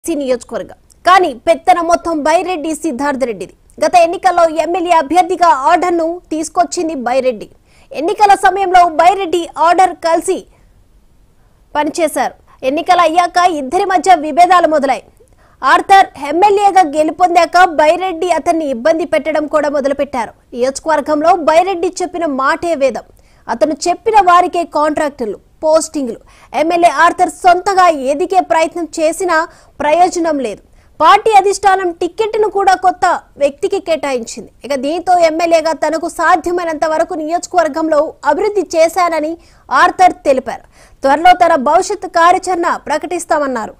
C నియోజకవర్గం కానీ పెత్తన మొత్తం బైరెడ్డి సిద్ధార్థ రెడ్డిది గత ఎన్నికల్లో ఎమ్మెల్యే అభ్యర్థిగా ఆర్డర్ను తీసుకొచ్చింది బైరెడ్డి ఎన్నికల సమయంలో బైరెడ్డి ఆర్డర్ కలిసి పనిచేశారు ఎన్నికలు అయ్యాక ఇద్దరి మధ్య విభేదాలు మొదలై ఆర్థర్ ఎమ్మెల్యేగా గెలుపొందాక బైరెడ్డి అతన్ని ఇబ్బంది పెట్టడం కూడా మొదలుపెట్టారు నియోజకవర్గంలో బైరెడ్డి చెప్పిన మాటే వేదం అతను చెప్పిన వారికే కాంట్రాక్టులు పోస్టింగ్లు ఎమ్మెల్యే ఆర్థర్ సొంతగా ఎదిగే ప్రయత్నం చేసినా ప్రయోజనం లేదు పార్టీ అధిష్టానం టిక్కెట్ను కూడా కొత్త వ్యక్తికి కేటాయించింది ఇక దీంతో ఎమ్మెల్యేగా తనకు సాధ్యమైనంత వరకు నియోజకవర్గంలో అభివృద్ధి చేశానని ఆర్థర్ తెలిపారు త్వరలో తన భవిష్యత్ కార్యాచరణ ప్రకటిస్తామన్నారు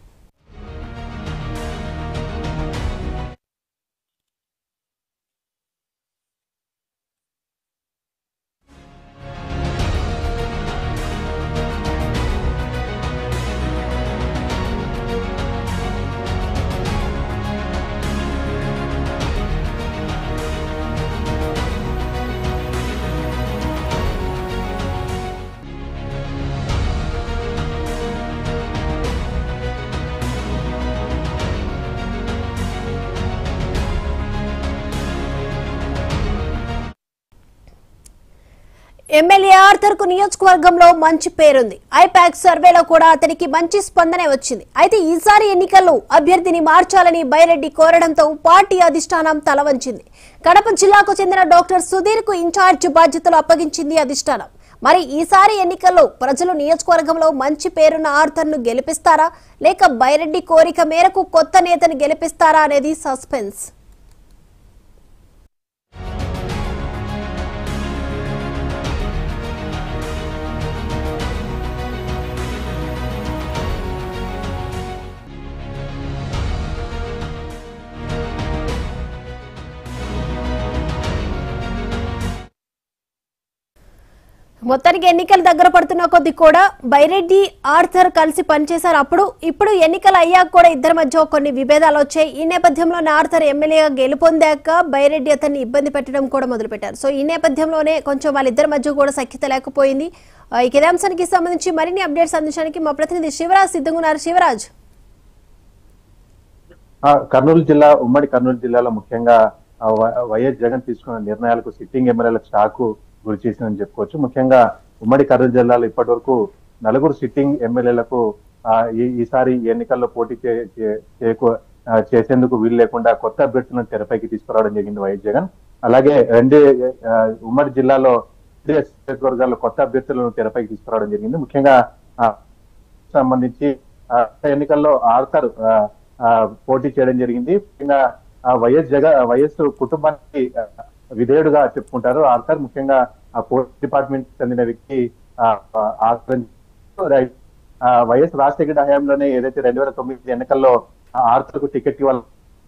ఎమ్మెల్యే ఆర్థర్ కు నియోజకవర్గంలో మంచి పేరుంది ఐపాక్ సర్వేలో కూడా అతనికి మంచి స్పందనే వచ్చింది అయితే ఈసారి ఎన్నికల్లో అభ్యర్థిని మార్చాలని బైరెడ్డి కోరడంతో పార్టీ అధిష్టానం తల వంచింది కడప జిల్లాకు చెందిన డాక్టర్ సుధీర్ కు ఇన్ఛార్జ్ బాధ్యతలు అప్పగించింది అధిష్టానం మరి ఈసారి ఎన్నికల్లో ప్రజలు నియోజకవర్గంలో మంచి పేరున్న ఆర్థర్ ను గెలిపిస్తారా లేక బైరెడ్డి కోరిక మేరకు కొత్త నేతను గెలిపిస్తారా అనేది సస్పెన్స్ మొత్తానికి ఎన్నికలు దగ్గర పడుతున్న కొద్ది కూడా బైరెడ్డి ఆర్థర్ కలిసి పనిచేశారు అప్పుడు ఇప్పుడు ఎన్నికలు అయ్యాక కూడా ఇద్దరి మధ్య కొన్ని విభేదాలు వచ్చాయి ఈ నేపథ్యంలో ఆర్థర్ ఎమ్మెల్యేగా గెలుపొందాక బైరెడ్డి అతన్ని ఇబ్బంది పెట్టడం కూడా మొదలుపెట్టారు సో ఈ నేపథ్యంలోనే కొంచెం వాళ్ళిద్దరి మధ్య కూడా సఖ్యత లేకపోయింది ఆ, ఈ ఇదే అంశానికి సంబంధించి మరిన్ని అప్డేట్స్ అందించడానికి మా ప్రతినిధి శివరాజ్ సిద్ధంగా ఉన్నారు శివరాజ్ ఆ, కర్నూలు జిల్లా ఉమ్మడి కర్నూలు జిల్లాలో ముఖ్యంగా ఆ, వై- వైఎస్ జగన్ తీసుకున్న నిర్ణయాలకు సిట్టింగ్ ఎమ్మెల్యేలకు షాకు గురి చేసిందని చెప్పుకోవచ్చు ముఖ్యంగా ఉమ్మడి కర్నూలు జిల్లాలో ఇప్పటి వరకు నలుగురు సిట్టింగ్ ఎమ్మెల్యేలకు ఆ, ఈ- ఈసారి ఎన్నికల్లో పోటీ చే- చే- చేయకు- ఆ, చేసేందుకు వీలు లేకుండా కొత్త అభ్యర్థులను తెరపైకి తీసుకురావడం జరిగింది వైఎస్ జగన్ అలాగే రెండు ఆ, ఉమ్మడి జిల్లాలో నియోజకవర్గాల్లో కొత్త అభ్యర్థులను తెరపైకి తీసుకురావడం జరిగింది ముఖ్యంగా ఆ, సంబంధించి ఆ, ఎన్నికల్లో ఆర్థర్ ఆ, ఆ, పోటీ చేయడం జరిగింది ముఖ్యంగా ఆ, వైఎస్ జగ వైఎస్ కుటుంబానికి ఆ, విధేయుడుగా చెప్పుకుంటారు ఆర్థర్ ముఖ్యంగా ఆ పోలీస్ డిపార్ట్మెంట్ చెందిన వ్యక్తి ఆ, ఆ, ఆర్థర్ రైట్. ఆ, వైఎస్ రాజశేఖర హయాంలోనే ఏదైతే రెండు వేల తొమ్మిది ఎన్నికల్లో ఆ ఆర్థర్ కు టికెట్ ఇవ్వాలి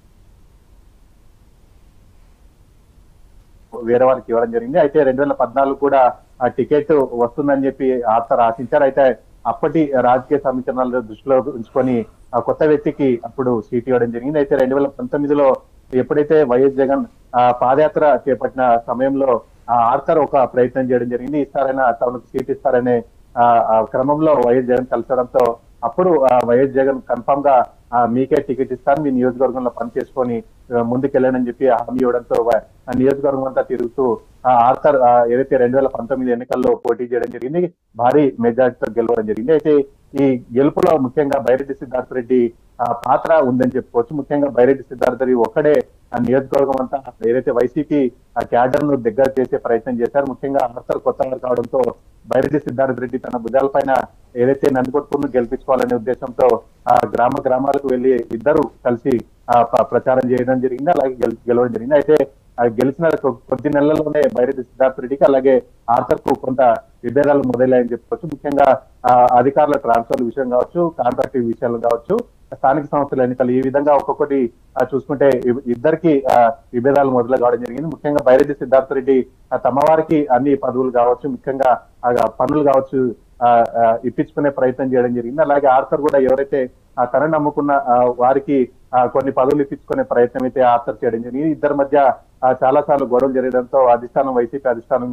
వేరే వారికి ఇవ్వడం జరిగింది అయితే రెండు వేల పద్నాలుగు కూడా ఆ టికెట్ వస్తుందని చెప్పి ఆర్థర్ ఆశించారు అయితే అప్పటి రాజకీయ సమీకరణాలు దృష్టిలో ఉంచుకొని ఆ కొత్త వ్యక్తికి అప్పుడు సీట్ ఇవ్వడం జరిగింది అయితే రెండు వేల పంతొమ్మిదిలో ఎప్పుడైతే వైఎస్ జగన్ ఆ పాదయాత్ర చేపట్టిన సమయంలో ఆ ఆర్థర్ ఒక ప్రయత్నం చేయడం జరిగింది ఇస్తారైనా తమకు సీట్ ఇస్తారనే ఆ ఆ క్రమంలో వైఎస్ జగన్ కలిసడంతో అప్పుడు ఆ వైఎస్ జగన్ కన్ఫామ్ గా ఆ మీకే టికెట్ ఇస్తాను మీ నియోజకవర్గంలో పని చేసుకొని ఆ, ముందుకెళ్ళానని చెప్పి హామీ ఇవ్వడంతో వ- ఆ నియోజకవర్గం అంతా తిరుగుతూ ఆ ఆర్థర్ ఆ, ఏదైతే రెండు వేల పంతొమ్మిది ఎన్నికల్లో పోటీ చేయడం జరిగింది భారీ మెజార్టీతో గెలవడం జరిగింది అయితే ఈ గెలుపులో ముఖ్యంగా బైరెడ్డి సిద్ధార్థ రెడ్డి ఆ, పాత్ర ఉందని చెప్పుకోవచ్చు ముఖ్యంగా బైరెడ్డి సిద్ధార్థ రెడ్డి ఒక్కడే ఆ నియోజకవర్గం అంతా ఏదైతే వైసీపీ ఆ క్యాడర్ ను దగ్గర చేసే ప్రయత్నం చేశారు ముఖ్యంగా ఆర్థర్ కొత్త వారు కావడంతో బైరెడ్డి సిద్ధార్థ రెడ్డి తన భుజాల పైన ఏదైతే నందికొట్కూరును గెలిపించుకోవాలనే ఉద్దేశంతో ఆ గ్రామ గ్రామాలకు వెళ్లి ఇద్దరు కలిసి ఆ ప్ర- ప్రచారం చేయడం జరిగింది అలాగే గెల్- గెలవడం జరిగింది అయితే ఆ గెలిచిన కొ- కొద్ది నెలల్లోనే బైరెడ్డి సిద్ధార్థ రెడ్డికి అలాగే ఆర్థర్ కు కొంత విభేదాలు మొదలయ్యాయని చెప్పుకోవచ్చు ముఖ్యంగా ఆ అధికారుల ట్రాన్స్ఫర్ విషయం కావచ్చు కాంట్రాక్ట్ విషయాలు కావచ్చు స్థానిక సంస్థల ఎన్నికలు ఈ విధంగా ఒక్కొక్కటి ఆ, చూసుకుంటే ఇ- ఇద్దరికి ఆ, విభేదాలు మొదలు కావడం జరిగింది ముఖ్యంగా బైరెడ్డి సిద్ధార్థ రెడ్డి ఆ, తమ వారికి అన్ని పదవులు కావచ్చు ముఖ్యంగా ఆ, పనులు కావచ్చు ఆ, ఆ, ఇప్పించుకునే ప్రయత్నం చేయడం జరిగింది అలాగే ఆర్థర్ కూడా ఎవరైతే ఆ, తనని నమ్ముకున్న ఆ, వారికి ఆ, కొన్ని పదవులు ఇప్పించుకునే ప్రయత్నం అయితే ఆర్థర్ చేయడం జరిగింది ఇద్దరి మధ్య ఆ, చాలా సార్లు గొడవలు జరగడంతో అధిష్టానం వైసీపీ అధిష్టానం కూడా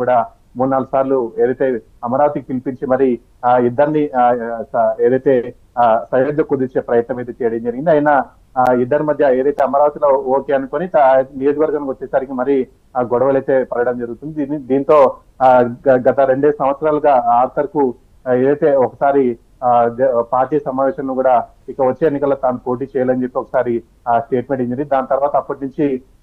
మూడు నాలుగు సార్లు ఏదైతే అమరావతికి పిలిపించి మరి ఆ ఇద్దరిని ఆ, ఆ, ఏదైతే ఆ, సయోధ్య కుదిర్చే ప్రయత్నం అయితే చేయడం జరిగింది అయినా ఆ ఇద్దరి మధ్య ఏదైతే అమరావతిలో ఓకే అనుకొని తా- నియోజకవర్గానికి వచ్చేసరికి మరి ఆ గొడవలు అయితే పడడం జరుగుతుంది దీని- దీంతో ఆ, గ- గత రెండే సంవత్సరాలుగా ఆర్థర్ కు ఆ, ఏదైతే ఒకసారి ఆ, జ- పార్టీ సమావేశంలో కూడా ఇక వచ్చే ఎన్నికల్లో తాను పోటీ చేయాలని చెప్పి ఒకసారి ఆ స్టేట్మెంట్ ఇచ్చింది దాని తర్వాత అప్పటి నుంచి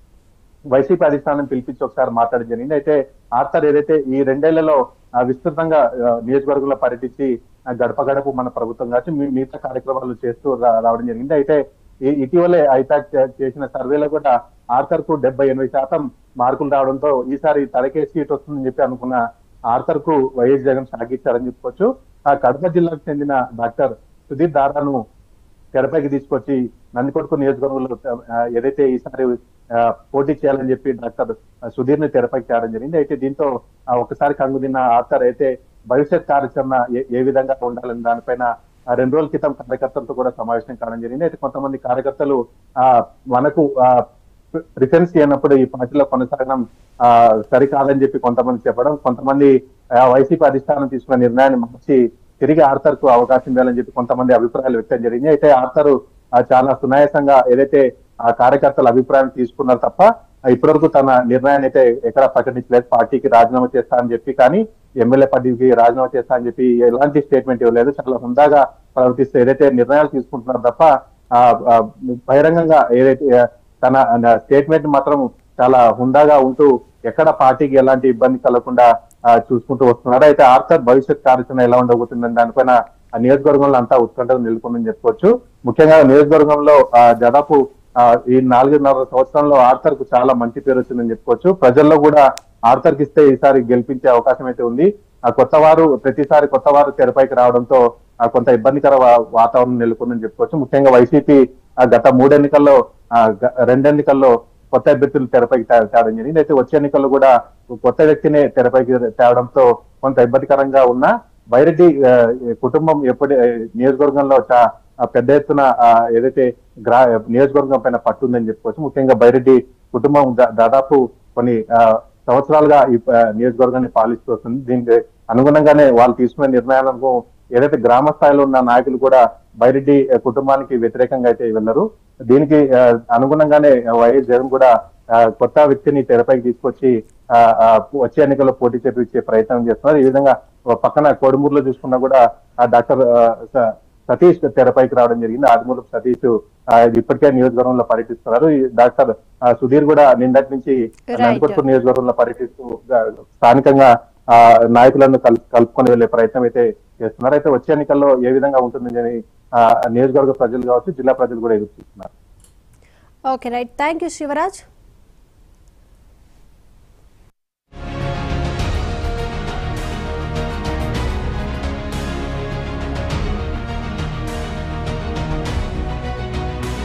వైసీపీ అధిష్టానం పిలిపించి ఒకసారి మాట్లాడడం జరిగింది అయితే ఆర్థర్ ఏదైతే ఈ రెండేళ్లలో ఆ, విస్తృతంగా ఆ, నియోజకవర్గంలో పర్యటించి ఆ, గడప గడప మన ప్రభుత్వం కావచ్చు మీ- మిగతా కార్యక్రమాలు చేస్తూ రా- రావడం జరిగింది అయితే ఈ- ఇటీవలే ఐపాక్ చే- చేసిన సర్వేలో కూడా ఆర్థర్ కు డెబ్బై ఎనభై శాతం మార్కులు రావడంతో ఈసారి తలకే సీట్ వస్తుందని చెప్పి అనుకున్న ఆర్థర్ కు వైఎస్ జగన్ సాగిచ్చారని చెప్పుకోవచ్చు ఆ కడప జిల్లాకు చెందిన డాక్టర్ సుధీర్ దారాను తెరపైకి తీసుకొచ్చి నందికొట్కు నియోజకవర్గంలో ఆ, ఏదైతే ఈసారి ఆ, పోటీ చేయాలని చెప్పి డాక్టర్ సుధీర్ ని తెరపైకి తేవడం జరిగింది అయితే దీంతో ఆ, ఒకసారి కంగు తిన్న ఆర్థర్ అయితే భవిష్యత్ కార్యాచరణ ఏ- ఏ విధంగా ఉండాలని దానిపైన ఆ, రెండు రోజుల క్రితం కార్యకర్తలతో కూడా సమావేశం కావడం జరిగింది అయితే కొంతమంది కార్యకర్తలు ఆ మనకు ఆ, ప్రిఫరెన్స్ చేయనప్పుడు ఈ పార్టీలో కొనసాగడం ఆ, సరికాదని చెప్పి కొంతమంది చెప్పడం కొంతమంది ఆ, వైసీపీ అధిష్టానం తీసుకున్న నిర్ణయాన్ని మార్చి తిరిగి ఆర్థర్ కు అవకాశం ఇవ్వాలని చెప్పి కొంతమంది అభిప్రాయాలు వ్యక్తం జరిగింది అయితే ఆర్థర్ ఆ, చాలా సునాయాసంగా ఏదైతే ఆ కార్యకర్తల అభిప్రాయం తీసుకున్నారు తప్ప ఆ, ఇప్పటివరకు తన నిర్ణయాన్ని అయితే ఎక్కడా ప్రకటించలేదు పార్టీకి రాజీనామా చేస్తా అని చెప్పి కానీ ఎమ్మెల్యే పదవికి రాజీనామా చేస్తా అని చెప్పి ఎలాంటి స్టేట్మెంట్ ఇవ్వలేదు చాలా హుందాగా ప్రవర్తిస్తూ ఏదైతే నిర్ణయాలు తీసుకుంటున్నారు తప్ప ఆ, ఆ, బహిరంగంగా ఏదైతే ఆ, తన స్టేట్మెంట్ మాత్రం చాలా హుందాగా ఉంటూ ఎక్కడ పార్టీకి ఎలాంటి ఇబ్బంది కలగకుండా ఆ, చూసుకుంటూ వస్తున్నారు అయితే ఆర్థర్ భవిష్యత్ కార్యాచరణ ఎలా ఉండబోతుందని దానిపైన ఆ నియోజకవర్గంలో అంతా ఉత్కంఠ నెలకొందని చెప్పుకోవచ్చు ముఖ్యంగా నియోజకవర్గంలో ఆ, దాదాపు ఆ, ఈ నాలుగున్నర సంవత్సరంలో ఆర్థర్ కు చాలా మంచి పేరు వచ్చిందని చెప్పుకోవచ్చు ప్రజల్లో కూడా ఆర్థర్ కి ఇస్తే ఈసారి గెలిపించే అవకాశం అయితే ఉంది ఆ కొత్త వారు ప్రతిసారి కొత్త వారు తెరపైకి రావడంతో ఆ కొంత ఇబ్బందికర వా- వాతావరణం నెలకొందని చెప్పుకోవచ్చు ముఖ్యంగా వైసీపీ ఆ గత మూడు ఎన్నికల్లో ఆ గ- రెండు ఎన్నికల్లో కొత్త అభ్యర్థులు తెరపైకి తే- తేవడం జరిగింది అయితే వచ్చే ఎన్నికల్లో కూడా కొత్త వ్యక్తినే తెరపైకి తేవడంతో కొంత ఇబ్బందికరంగా ఉన్న బైరెడ్డి ఆ, కుటుంబం ఎప్పటి ఆ, నియోజకవర్గంలో చా- ఆ, పెద్ద ఎత్తున ఆ, ఏదైతే గ్రా నియోజకవర్గం పైన పట్టుందని చెప్పుకోవచ్చు ముఖ్యంగా బైరెడ్డి కుటుంబం దా- దాదాపు కొన్ని ఆ, సంవత్సరాలుగా ఈ ఆ, నియోజకవర్గాన్ని పాలిస్తూ వస్తుంది దీనికి అనుగుణంగానే వాళ్ళు తీసుకున్న నిర్ణయాలకు ఏదైతే గ్రామ స్థాయిలో ఉన్న నాయకులు కూడా బైరెడ్డి ఆ, కుటుంబానికి వ్యతిరేకంగా అయితే వెళ్ళరు దీనికి ఆ, అనుగుణంగానే వైఎస్ జగన్ కూడా ఆ, కొత్త వ్యక్తిని తెరపైకి తీసుకొచ్చి ఆ, ఆ, వచ్చే ఎన్నికల్లో పోటీ చేపించే ప్రయత్నం చేస్తున్నారు ఈ విధంగా ఓ పక్కన కోడుమూరులో చూసుకున్నా కూడా ఆ డాక్టర్ ఆ, స- సతీష్ తెరపైకి రావడం జరిగింది ఆదిమూలపు సతీష్ ఆ, ఇప్పటికే నియోజకవర్గంలో పర్యటిస్తున్నారు ఈ డాక్టర్ ఆ, సుధీర్ కూడా నిన్నటి నుంచి Right. నందికొట్టు నియోజకవర్గంలో పర్యటిస్తూ ఆ, స్థానికంగా ఆ నాయకులను కల్ కలుపుకొని వెళ్లే ప్రయత్నం అయితే చేస్తున్నారు అయితే వచ్చే ఎన్నికల్లో ఏ విధంగా ఉంటుందని ఆ, నియోజకవర్గ ప్రజలు కావచ్చు జిల్లా ప్రజలు కూడా ఎదురు చూస్తున్నారు okay right thank you Shivraj